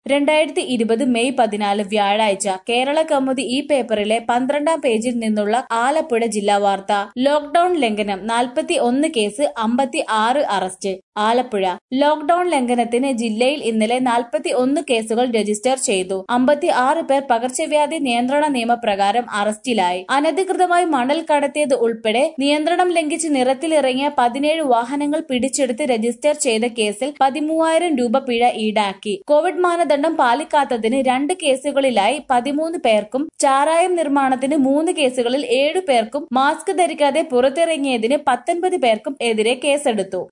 രണ്ടായിരത്തി ഇരുപത് മെയ് പതിനാല് വ്യാഴാഴ്ച കേരള കൗമുദി ഈ പേപ്പറിലെ പന്ത്രണ്ടാം പേജിൽ നിന്നുള്ള ആലപ്പുഴ ജില്ലാ വാർത്ത ലോക്ഡൌൺ ലംഘനം നാൽപ്പത്തി ഒന്ന് കേസ് അമ്പത്തി ആറ് അറസ്റ്റ് ആലപ്പുഴ ലോക്ഡൌൺ ലംഘനത്തിന് ജില്ലയിൽ ഇന്നലെ നാൽപ്പത്തി ഒന്ന് കേസുകൾ രജിസ്റ്റർ ചെയ്തു അമ്പത്തി ആറ് പേർ പകർച്ചവ്യാധി നിയന്ത്രണ നിയമപ്രകാരം അറസ്റ്റിലായി അനധികൃതമായി മണൽ കടത്തിയത് ഉൾപ്പെടെ നിയന്ത്രണം ലംഘിച്ച് നിറത്തിലിറങ്ങിയ പതിനേഴ് വാഹനങ്ങൾ പിടിച്ചെടുത്ത് രജിസ്റ്റർ ചെയ്ത കേസിൽ പതിമൂവായിരം രൂപ പിഴ ഈടാക്കി കോവിഡ് മാനദണ്ഡം പാലിക്കാത്തതിന് രണ്ട് കേസുകളിലായി പതിമൂന്ന് പേർക്കും ചാരായം നിർമ്മാണത്തിന് മൂന്ന് കേസുകളിൽ ഏഴു പേർക്കും മാസ്ക് ധരിക്കാതെ പുറത്തിറങ്ങിയതിന് പത്തൊൻപത് പേർക്കും എതിരെ കേസെടുത്തു